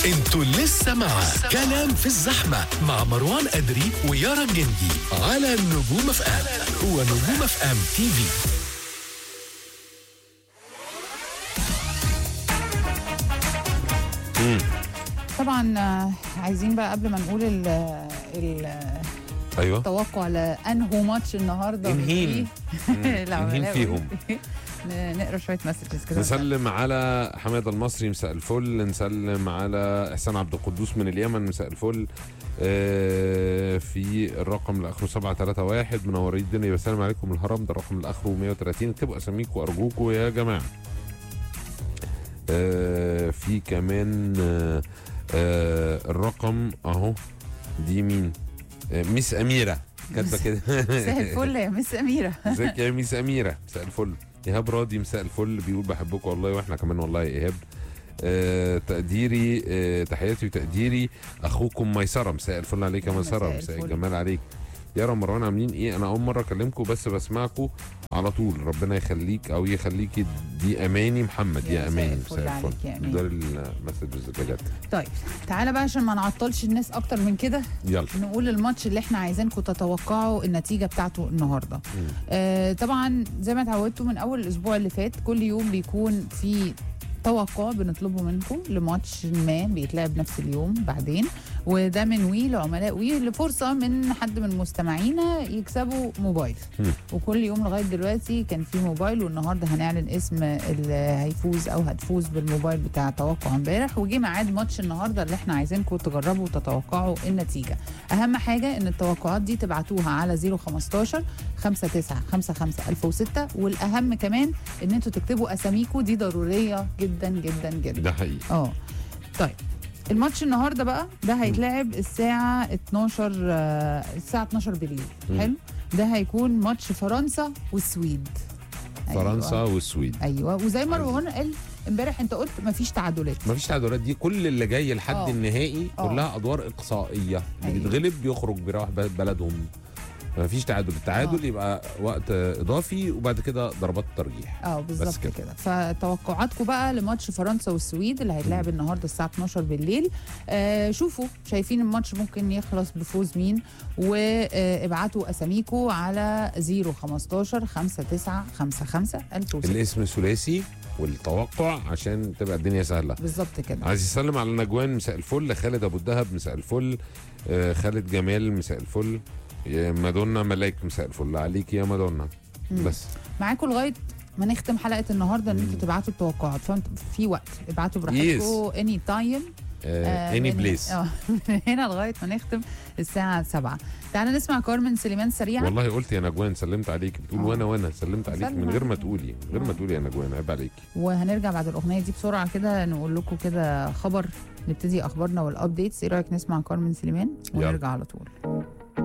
انتوا لسه مع كلام في الزحمة مع مروان أدري ويارا الجندي على نجوم اف ام ونجوم اف ام تي في طبعا آه، عايزين بقى قبل ما نقول ال ال ايوه التوقع لانهو ماتش النهارده انهين. بالإيه؟ العملاء انهين فيهم. ن- نقرا شويه مسجز كده نسلم على حماده المصري مساء الفل نسلم على احسان عبد القدوس من اليمن مساء الفل آه، في الرقم اللي اخره 731 منورين الدنيا بسلم عليكم الهرم ده الرقم اللي اخره 130 اكتبوا اساميكم ارجوكم يا جماعه آه، في كمان آه، آه، الرقم اهو دي مين آه، ميس اميره كاتبه كده مساء الفل يا مس اميره ازيك يا ميس اميره مساء الفل ايهاب راضي مساء الفل بيقول بحبكم والله واحنا كمان والله يا ايهاب آه تقديري آه تحياتي وتقديري اخوكم ميسره مساء الفل عليك يا ميسره مساء مساء الفل. الجمال عليك يا مروان عاملين ايه انا اول مره اكلمكم بس بسمعكم على طول ربنا يخليك او يخليكي دي اماني محمد يا يا مساء اماني الفل عليك يا أماني. ده المسجز اللي جت طيب تعالى بقى عشان ما نعطلش الناس اكتر من كده يلا نقول الماتش اللي احنا عايزينكم تتوقعوا النتيجه بتاعته النهارده مم. آه طبعا زي ما اتعودتوا من اول الاسبوع اللي فات كل يوم بيكون في توقع بنطلبه منكم لماتش ما بيتلعب نفس اليوم بعدين وده من وي لعملاء وي لفرصه من حد من مستمعينا يكسبوا موبايل مم. وكل يوم لغايه دلوقتي كان في موبايل والنهارده هنعلن اسم اللي هيفوز او هتفوز بالموبايل بتاع توقع امبارح وجه ميعاد ماتش النهارده اللي احنا عايزينكم تجربوا وتتوقعوا النتيجه اهم حاجه ان التوقعات دي تبعتوها على 015 59 55 1006 والاهم كمان ان انتوا تكتبوا اساميكم دي ضروريه جدا جدا جدا ده حقيقي اه طيب الماتش النهارده بقى ده هيتلعب الساعة 12 آه، الساعة 12 بالليل مم. حلو ده هيكون ماتش فرنسا والسويد فرنسا أيوة. والسويد ايوه وزي ما مروان قال امبارح انت قلت مفيش تعادلات مفيش تعادلات دي كل اللي جاي لحد آه. النهائي آه. كلها ادوار اقصائيه اللي أيوة. بيتغلب بيخرج بيروح ب- بلدهم مفيش تعادل التعادل آه. يبقى وقت اضافي وبعد كده ضربات ترجيح اه بالظبط كده. كده فتوقعاتكم بقى لماتش فرنسا والسويد اللي هيتلعب النهارده الساعه 12 بالليل آه شوفوا شايفين الماتش ممكن يخلص بفوز مين وابعتوا اساميكم على 015 59 55 1006 الاسم ثلاثي والتوقع عشان تبقى الدنيا سهله بالظبط كده عايز يسلم على نجوان مساء الفل خالد ابو الدهب مساء الفل آه، خالد جمال مساء الفل يا مادونا ملاك مساء الفل عليك يا مادونا مم. بس معاكم لغايه ما نختم حلقه النهارده ان انتوا تبعتوا التوقعات فانتوا في وقت ابعتوا براحتكم اني تايم اني بليس اه من هنا لغايه ما نختم الساعه 7 تعالى نسمع كارمن سليمان سريعا والله قلت يا نجوان سلمت عليك بتقول آه. وانا وانا سلمت عليك سلم من غير ما عليك. تقولي من غير ما آه. تقولي يا نجوان عيب عليك وهنرجع بعد الاغنيه دي بسرعه كده نقول لكم كده خبر نبتدي اخبارنا والابديتس ايه رايك نسمع كارمن سليمان يلا. ونرجع على طول